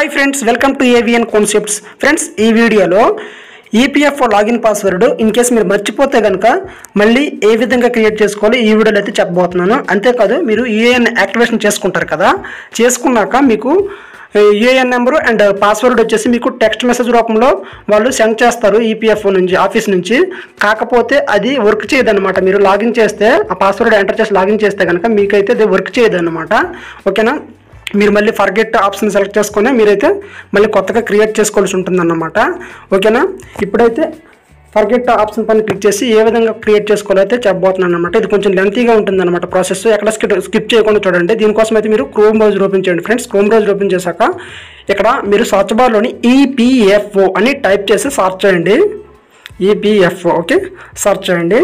hi friends welcome to AVN concepts friends ఈ వీడియోలో EPFO login password in case మీరు మర్చిపోతే కనుక మళ్ళీ ఏ విధంగా క్రియేట్ చేసుకోవాలో ఈ వీడియోలో అయితే చెప్పబోతున్నాను అంతేకాదు మీరు యూఏఎన్ యాక్టివేషన్ చేసుకుంటారు కదా చేసుకున్నాక మీకు యూఏఎన్ నెంబరు అండ్ పాస్వర్డ్ వచ్చేసి మీకు టెక్స్ట్ మెసేజ్ రూపంలో వాళ్ళు సెండ్ చేస్తారు ఈపీఎఫ్ఓ నుంచి ఆఫీస్ నుంచి కాకపోతే అది వర్క్ చేయదన్నమాట మీరు లాగిన్ చేస్తే ఆ పాస్వర్డ్ ఎంటర్ చేసి లాగిన్ చేస్తే కనుక మీకైతే అది వర్క్ చేయదన్నమాట ఓకేనా మీరు మళ్ళీ ఫర్గెట్ ఆప్షన్ సెలెక్ట్ చేసుకొని మీరైతే మళ్ళీ కొత్తగా క్రియేట్ చేసుకోవాల్సి ఉంటుందన్నమాట ఓకేనా ఇప్పుడైతే ఫర్గెట్ ఆప్షన్ పైన క్లిక్ చేసి ఏ విధంగా క్రియేట్ చేసుకోవాలో అయితే చెప్పబోతున్నాను అనమాట ఇది కొంచెం లెంతీగా ఉంటుందన్నమాట ప్రాసెస్ ఎక్కడ స్కిప్ స్కిప్ చేయకుండా చూడండి దీనికోసం అయితే మీరు క్రోమ్ బ్రౌజర్ ఓపెన్ చేయండి ఫ్రెండ్స్ క్రోమ్ బ్రౌజర్ ఓపెన్ చేశాక ఇక్కడ మీరు సర్చ్ బార్లోని ఈపీఎఫ్ఓ అని టైప్ చేసి సర్చ్ చేయండి ఈపీఎఫ్ఓ ఓకే సర్చ్ చేయండి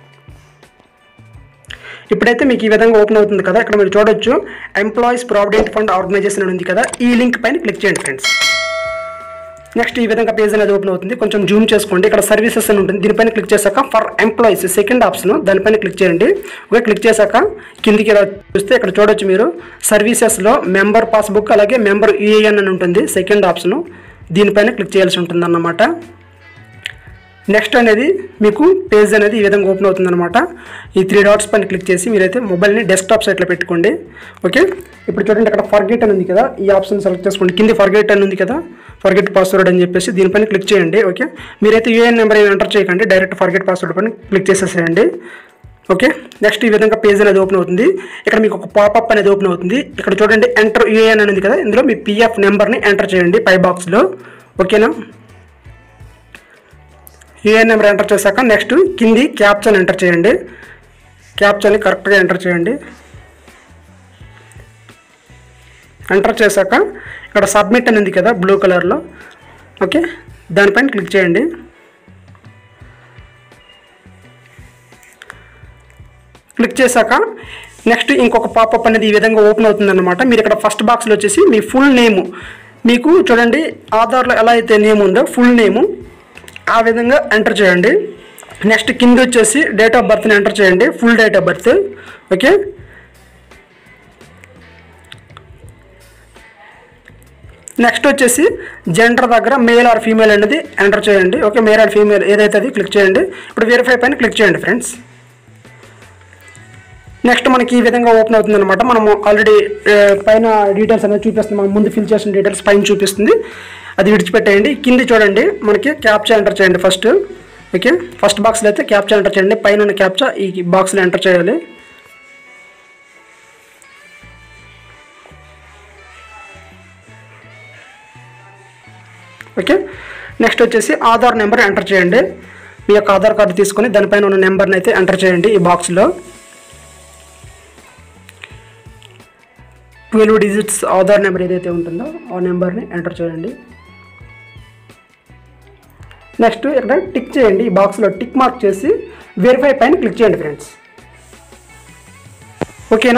ఇప్పుడైతే మీకు ఈ విధంగా ఓపెన్ అవుతుంది కదా ఇక్కడ మీరు చూడొచ్చు ఎంప్లాయీస్ ప్రావిడెంట్ ఫండ్ ఆర్గనైజేషన్ అని ఉంది కదా ఈ లింక్ పైన క్లిక్ చేయండి ఫ్రెండ్స్ నెక్స్ట్ ఈ విధంగా పేజ్ అనేది ఓపెన్ అవుతుంది కొంచెం జూమ్ చేసుకోండి ఇక్కడ సర్వీసెస్ అని ఉంటుంది దీనిపైన క్లిక్ చేశాక ఫర్ ఎంప్లాయీస్ సెకండ్ ఆప్షన్ దానిపైన క్లిక్ చేయండి ఓకే క్లిక్ చేశాక కిందికి ఇలా చూస్తే ఇక్కడ చూడొచ్చు మీరు సర్వీసెస్లో మెంబర్ పాస్బుక్ అలాగే మెంబర్ యూఏఎన్ అని ఉంటుంది సెకండ్ ఆప్షన్ దీనిపైన క్లిక్ చేయాల్సి ఉంటుంది అన్నమాట నెక్స్ట్ అనేది మీకు పేజ్ అనేది ఈ విధంగా ఓపెన్ అవుతుందన్నమాట ఈ త్రీ డాట్స్ పైన క్లిక్ చేసి మీరైతే మొబైల్ని డెస్క్టాప్ సైట్లో పెట్టుకోండి ఓకే ఇప్పుడు చూడండి అక్కడ ఫర్గెట్ అని ఉంది కదా ఈ ఆప్షన్ సెలెక్ట్ చేసుకోండి కింది ఫర్గెట్ అని ఉంది కదా ఫర్గెట్ పాస్వర్డ్ అని చెప్పేసి దీనిపైన క్లిక్ చేయండి ఓకే మీరైతే యూఏఎన్ నెంబర్ ఏమి ఎంటర్ చేయకండి డైరెక్ట్ ఫర్గెట్ పాస్వర్డ్ పైన క్లిక్ చేసేసేయండి ఓకే నెక్స్ట్ ఈ విధంగా పేజ్ అనేది ఓపెన్ అవుతుంది ఇక్కడ మీకు ఒక పాపప్ అనేది ఓపెన్ అవుతుంది ఇక్కడ చూడండి ఎంటర్ యూఏఎన్ అని ఉంది కదా ఇందులో మీ పిఎఫ్ నెంబర్ని ఎంటర్ చేయండి పై బాక్స్లో ఓకేనా యూఏఎన్ నెంబర్ ఎంటర్ చేశాక నెక్స్ట్ కింది క్యాప్చన్ ఎంటర్ చేయండి క్యాప్చన్ని కరెక్ట్గా ఎంటర్ చేయండి ఎంటర్ చేశాక ఇక్కడ సబ్మిట్ అని ఉంది కదా బ్లూ కలర్లో ఓకే దానిపైన క్లిక్ చేయండి క్లిక్ చేశాక నెక్స్ట్ ఇంకొక పాపప్ అనేది ఈ విధంగా ఓపెన్ అవుతుందన్నమాట మీరు ఇక్కడ ఫస్ట్ బాక్స్లో వచ్చేసి మీ ఫుల్ నేము మీకు చూడండి ఆధార్లో ఎలా అయితే నేమ్ ఉందో ఫుల్ నేము ఆ విధంగా ఎంటర్ చేయండి నెక్స్ట్ కింద వచ్చేసి డేట్ ఆఫ్ బర్త్ని ఎంటర్ చేయండి full date of birth okay next వచ్చేసి జెండర్ దగ్గర మేల్ ఆర్ ఫీమేల్ అనేది ఎంటర్ చేయండి ఓకే మేల్ ఆర్ ఫీమేల్ ఏదైతే అది క్లిక్ చేయండి ఇప్పుడు వెరిఫై పైన క్లిక్ చేయండి ఫ్రెండ్స్ నెక్స్ట్ మనకి ఈ విధంగా ఓపెన్ అవుతుంది అనమాట మనము ఆల్రెడీ పైన డీటెయిల్స్ అనేది చూపిస్తుంది మనం ముందు ఫిల్ చేసిన డీటెయిల్స్ పైన చూపిస్తుంది అది విడిచిపెట్టేయండి కింది చూడండి మనకి క్యాప్చా ఎంటర్ చేయండి ఫస్ట్ ఓకే ఫస్ట్ బాక్స్లో అయితే క్యాప్చా ఎంటర్ చేయండి పైన ఉన్న క్యాప్చా ఈ బాక్స్లో ఎంటర్ చేయాలి ఓకే నెక్స్ట్ వచ్చేసి ఆధార్ నెంబర్ ఎంటర్ చేయండి మీ యొక్క ఆధార్ కార్డు తీసుకొని దానిపైన ఉన్న నెంబర్ని అయితే ఎంటర్ చేయండి ఈ బాక్స్లో ట్వెల్వ్ డిజిట్స్ ఆధార్ నెంబర్ ఏదైతే ఉంటుందో ఆ నెంబర్ని ఎంటర్ చేయండి నెక్స్ట్ ఇక్కడ టిక్ చేయండి ఈ బాక్స్లో టిక్ మార్క్ చేసి వెరిఫై పైన క్లిక్ చేయండి ఫ్రెండ్స్ ఓకేనా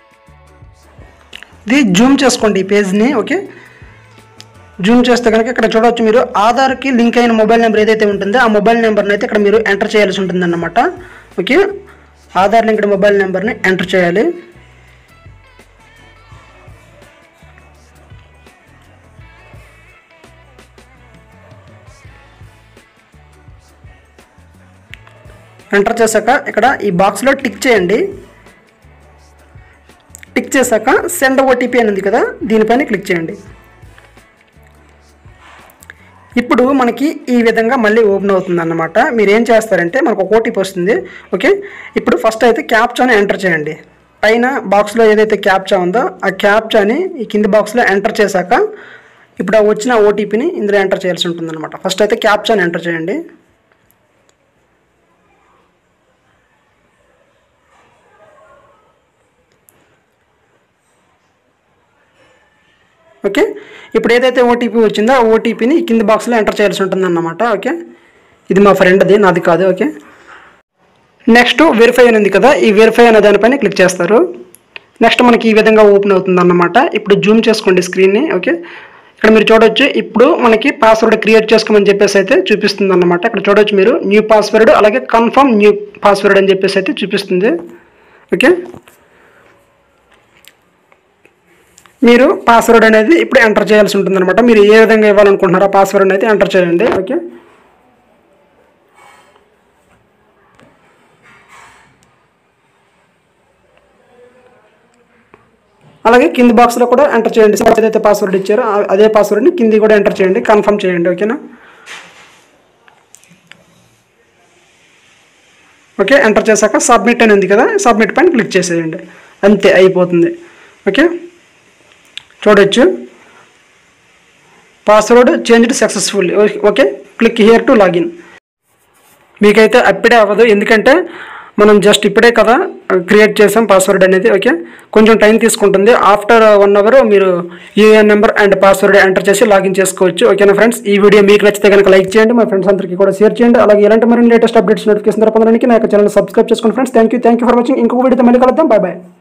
ఇది జూమ్ చేసుకోండి ఈ పేజ్ని ఓకే జూమ్ చేస్తే కనుక ఇక్కడ చూడవచ్చు మీరు ఆధార్కి లింక్ అయిన మొబైల్ నెంబర్ ఏదైతే ఉంటుందో ఆ మొబైల్ నెంబర్ని అయితే ఇక్కడ మీరు ఎంటర్ చేయాల్సి ఉంటుందన్నమాట ఓకే ఆధార్ లింక్డ్ మొబైల్ నెంబర్ని ఎంటర్ చేయాలి ఎంటర్ చేశాక ఇక్కడ ఈ బాక్స్లో టిక్ చేయండి టిక్ చేశాక సెండ్ ఓటీపీ అని ఉంది కదా దీనిపైన క్లిక్ చేయండి ఇప్పుడు మనకి ఈ విధంగా మళ్ళీ ఓపెన్ అవుతుంది అన్నమాట మీరు ఏం చేస్తారంటే మనకు ఒక ఓటీపీ వస్తుంది ఓకే ఇప్పుడు ఫస్ట్ అయితే క్యాప్చాని ఎంటర్ చేయండి పైన బాక్స్లో ఏదైతే క్యాప్చా ఉందో ఆ క్యాప్చాని ఈ కింది బాక్స్లో ఎంటర్ చేశాక ఇప్పుడు ఆ వచ్చిన ఓటీపీని ఇందులో ఎంటర్ చేయాల్సి ఉంటుంది అనమాట ఫస్ట్ అయితే క్యాప్చాని ఎంటర్ చేయండి ఓకే ఇప్పుడు ఏదైతే ఓటీపీ వచ్చిందో ఆ ఓటీపీని కింద బాక్స్లో ఎంటర్ చేయాల్సి ఉంటుంది అన్నమాట ఓకే ఇది మా ఫ్రెండ్ది నాది కాదు ఓకే నెక్స్ట్ వెరిఫై అని ఉంది కదా ఈ వెరిఫై అనే దానిపైన క్లిక్ చేస్తారు నెక్స్ట్ మనకి ఈ విధంగా ఓపెన్ అవుతుంది అన్నమాట ఇప్పుడు జూమ్ చేసుకోండి స్క్రీన్ని ఓకే ఇక్కడ మీరు చూడొచ్చు ఇప్పుడు మనకి పాస్వర్డ్ క్రియేట్ చేసుకోమని చెప్పేసి అయితే చూపిస్తుంది అన్నమాట ఇక్కడ చూడొచ్చు మీరు న్యూ పాస్వర్డ్ అలాగే కన్ఫర్మ్ న్యూ పాస్వర్డ్ అని చెప్పేసి అయితే చూపిస్తుంది ఓకే మీరు పాస్వర్డ్ అనేది ఇప్పుడు ఎంటర్ చేయాల్సి ఉంటుంది అనమాట మీరు ఏ విధంగా ఇవ్వాలనుకుంటున్నారో పాస్వర్డ్ అనేది ఎంటర్ చేయండి ఓకే అలాగే కింది బాక్స్లో కూడా ఎంటర్ చేయండి ఏదైతే పాస్వర్డ్ ఇచ్చారో ఆ- అదే పాస్వర్డ్ని కింది కూడా ఎంటర్ చేయండి కన్ఫర్మ్ చేయండి ఓకేనా ఓకే ఎంటర్ చేశాక సబ్మిట్ అని ఉంది కదా సబ్మిట్ పైన క్లిక్ చేసేయండి అంతే అయిపోతుంది ఓకే చూడొచ్చు password changed successful okay click here to login మీకైతే అప్పుడే అవ్వదు ఎందుకంటే మనం జస్ట్ ఇప్పుడే కదా క్రియేట్ చేసాం పాస్వర్డ్ అనేది ఓకే కొంచెం టైం తీసుకుంటుంది ఆఫ్టర్ వన్ అవర్ మీరు UAN number and password enter చేసి లాగిన్ చేసుకోవచ్చు ఓకేనా ఫ్రెండ్స్ ఈ వీడియో మీకు నచ్చితే కనుక లైక్ చేయండి మా ఫ్రెండ్స్ అందరికీ కూడా షేర్ చేయండి అలాగే ఎలాంటి మరిన్ని లేటెస్ట్ అప్డేట్స్ నోటిఫికేషన్ పొందడానికి నా యొక్క ఛానల్ సబ్స్క్రైబ్ చేసుకోండి friends thank you thank you for watching ఇంకొక వీడియోతో మళ్ళీ కలుద్దాం బాయ్ బాయ్